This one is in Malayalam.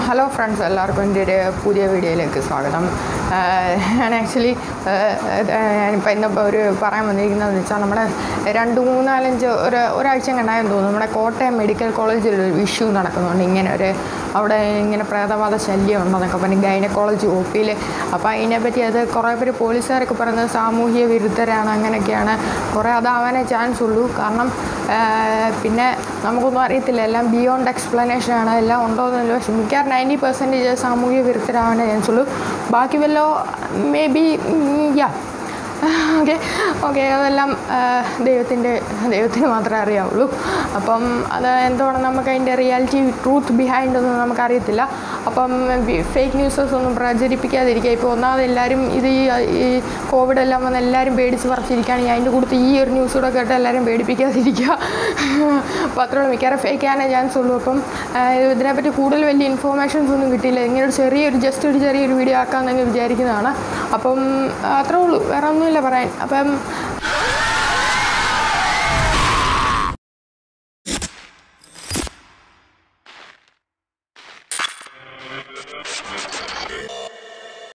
ഹലോ ഫ്രണ്ട്സ് എല്ലാവർക്കും എൻ്റെ ഒരു പുതിയ വീഡിയോയിലേക്ക് സ്വാഗതം ആഹ് ഞാൻ ആക്ച്വലി ഞാനിപ്പോൾ ഇന്നിപ്പോൾ ഒരു പറയാൻ വന്നിരിക്കുന്നതെന്ന് വെച്ചാൽ നമ്മുടെ രണ്ട് മൂന്നാലഞ്ച് ഒരു ഒരാഴ്ച കണ്ടായെന്ന് തോന്നുന്നു നമ്മുടെ കോട്ടയം മെഡിക്കൽ കോളേജിൽ ഒരു ഇഷ്യൂ നടക്കുന്നുണ്ട് ഇങ്ങനെ ഒരു അവിടെ ഇങ്ങനെ പ്രേതവാദ ശല്യം ഉണ്ടെന്നൊക്കെ പറഞ്ഞ് ഗൈനക്കോളജി ഒ പിയിൽ അപ്പോൾ അതിനെപ്പറ്റി അത് കുറേ പേര് പോലീസുകാരൊക്കെ പറയുന്നത് സാമൂഹ്യ വിരുദ്ധരാണ് അങ്ങനെയൊക്കെയാണ് കുറേ അതാവാനേ ചാൻസ് ഉള്ളൂ കാരണം ആഹ് പിന്നെ നമുക്കൊന്നും അറിയത്തില്ല എല്ലാം ബിയോണ്ട് എക്സ്പ്ലനേഷൻ ആണ് എല്ലാം ഉണ്ടോ എന്നല്ല പക്ഷെ മിക്കവാറും നയൻറ്റി പെർസെൻറ്റേജ് സാമൂഹ്യ വിരുദ്ധരാവാനേ ചാൻസ് ഉള്ളൂ ബാക്കി വല്ലോ maybe yeah okay okay അതെല്ലാം ദൈവത്തിൻ്റെ ദൈവത്തിന് മാത്രമേ അറിയാവുള്ളൂ അപ്പം അത് എന്തുകൊണ്ട് നമുക്ക് അതിൻ്റെ റിയാലിറ്റി ട്രൂത്ത് ബിഹൈൻഡ് ഒന്നും നമുക്കറിയത്തില്ല അപ്പം ഫേക്ക് ന്യൂസസ് ഒന്നും പ്രചരിപ്പിക്കാതിരിക്കുക ഇപ്പോൾ ഒന്നാമത് എല്ലാവരും ഇത് ഈ ഈ കോവിഡ് എല്ലാം വന്ന് എല്ലാവരും പേടിച്ച് പറിച്ചിരിക്കുകയാണെങ്കിൽ അതിൻ്റെ കൂട്ടത്തിൽ ഈ ഒരു ന്യൂസ് കൂടെ കേട്ട് എല്ലാവരും പേടിപ്പിക്കാതിരിക്കുക അപ്പോൾ അത്രയുള്ളൂ മിക്കവാറും ഫേക്ക് ആകാനേ ചാൻസ് ഉള്ളൂ അപ്പം ആ, ഇതിനെപ്പറ്റി കൂടുതൽ വലിയ ഇൻഫോർമേഷൻസ് ഒന്നും കിട്ടിയില്ല ഇങ്ങനെ ഒരു ചെറിയൊരു ജസ്റ്റ് ഒരു ചെറിയൊരു വീഡിയോ ആക്കാമെന്നങ്ങ് വിചാരിക്കുന്നതാണ് അപ്പം അത്രേ ഉള്ളൂ വേറെ ഒന്നുമില്ല പറയാൻ അപ്പം